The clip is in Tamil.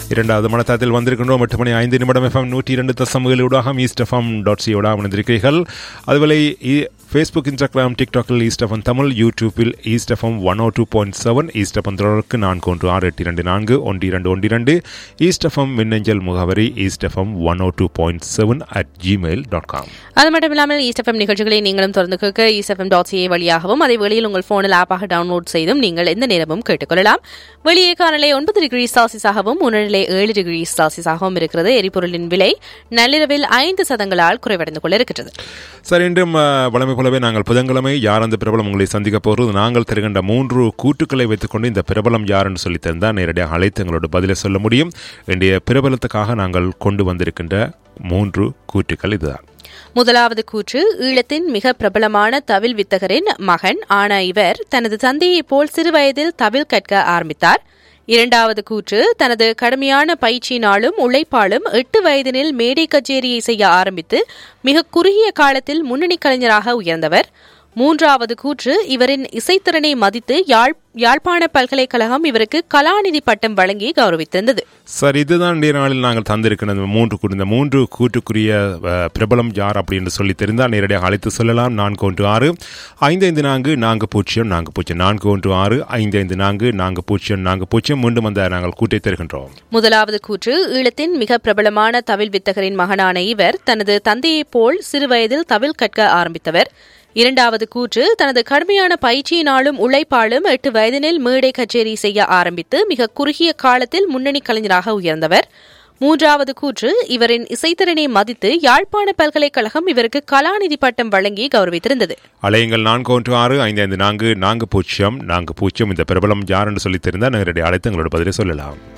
இரண்டாவது மனத்தாத்தில் வந்திருக்கின்றோம் எட்டு மணி ஐந்து நிமிடம் எஃப்எம் நூற்றி இரண்டு தசமகளூடாக ஈஸ்ட் எஃப்எம் டாட் சியோட இணைந்திருக்கிறீர்கள் அதுவேளை ஃபேஸ்புக் இன்ஸ்டாகிராம் டிக்டாக்கில் ஈஸ்ட் எஃப்எம் தமிழ் யூடியூப்பில் East F M one O two point seven East F M தொடருக்கு நான்கு ஒன்று ஆறு எட்டு இரண்டு நான்கு ஒன்று இரண்டு ஒன்று இரண்டு ஈஸ்ட் எஃப்எம் மின்னஞ்சல் முகவரி East F M one O two point seven at Gmail dot com அது மட்டும் இல்லாமல் ஈஸ்ட் எஃப்எம் நிகழ்ச்சிகளை நீங்களும் தொடர்ந்து கேட்க ஈஸ்ட் எஃப்எம் டாட் சிஏ வழியாகவும் அதே வேளையில் உங்கள் போனில் ஆப்பாக டவுன்லோட் செய்தும் நீங்கள் எந்த நேரமும் கேட்டுக்கொள்ளலாம் வெளியே காணலை ஒன்பது டிகிரி செல்சியஸாகவும் உணர்நிலை ஏழு டிகிரி செல்சியஸாகவும் இருக்கிறது எரிபொருளின் விலை நள்ளிரவில் ஐந்து சதங்களால் குறைவடைந்து கொள்ள இருக்கிறது சரி இன்றும் அஹ், வழமை போலவே நாங்கள் புதன்கிழமை யார் அந்த பிரபலம் உங்களை சந்திக்க போகிறது நாங்கள் தருகின்ற மூன்று கூட்டுக்களை வைத்துக்கொண்டு இந்த பிரபலம் யார் என்று சொல்லி தந்தால் நேரடியாக அழைத்து எங்களோட பதிலை சொல்ல முடியும் இன்றைய பிரபலத்துக்காக நாங்கள் கொண்டு வந்திருக்கின்ற மூன்று கூற்றுக்கள் இதுதான் முதலாவது கூற்று ஈழத்தின் மிக பிரபலமான தவில் வித்தகரின் மகன் ஆன இவர் தனது தந்தையைப் போல் சிறுவயதில் தவில் கற்க ஆரம்பித்தார் இரண்டாவது கூற்று தனது கடுமையான பயிற்சியினாலும் உழைப்பாலும் எட்டு வயதினில் மேடை கச்சேரியை செய்ய ஆரம்பித்து மிக குறுகிய காலத்தில் முன்னணி கலைஞராக உயர்ந்தவர் மூன்றாவது கூற்று இவரின் இசைத்திறனை மதித்து யாழ் யாழ்ப்பாண பல்கலைக்கழகம் இவருக்கு கலாநிதி பட்டம் வழங்கி கௌரவித்திருந்தது சார் இதுதான் இன்றைய நாளில் நாங்கள் தந்திருக்கிற இந்த மூன்று கூட்டு இந்த மூன்று கூட்டுக்குரிய அஹ், பிரபலம் யார் அப்படின்னு சொல்லி தெரிந்தால் நேரடியாக அழைத்து சொல்லலாம் நான்கு ஒன்று ஆறு ஐந்து ஐந்து நான்கு நான்கு பூஜ்ஜியம் நான்கு பூஜ்ஜியம் நான்கு ஒன்று ஆறு ஐந்து ஐந்து நான்கு நான்கு பூஜ்ஜியம் நான்கு பூஜ்ஜியம் மீண்டும் அந்த நாங்கள் கூட்டை தருகின்றோம் முதலாவது கூற்று ஈழத்தின் மிக பிரபலமான தவில் வித்தகரின் மகனான இவர் தனது தந்தையைப் போல் சிறுவயதில் தவில் கற்க ஆரம்பித்தவர் இரண்டாவது கூற்று தனது கடுமையான பயிற்சியினாலும் உழைப்பாலும் எட்டு வயதினில் மேடை கச்சேரி செய்ய ஆரம்பித்து மிக குறுகிய காலத்தில் முன்னணி கலைஞராக உயர்ந்தவர் மூன்றாவது கூற்று இவரின் இசைத்திறனை மதித்து யாழ்ப்பாண பல்கலைக்கழகம் இவருக்கு கலாநிதி பட்டம் வழங்கி கௌரவித்திருந்தது அலையுங்கள் நான்கு ஒன்று ஆறு ஐந்து ஐந்து நான்கு நான்கு பூஜ்ஜியம் நான்கு பூஜ்ஜியம் இந்த பிரபலம் யார் என்று சொல்லி தெரிந்தால் நேரடியாக அழைத்து எங்களோட பதிலை சொல்லலாம்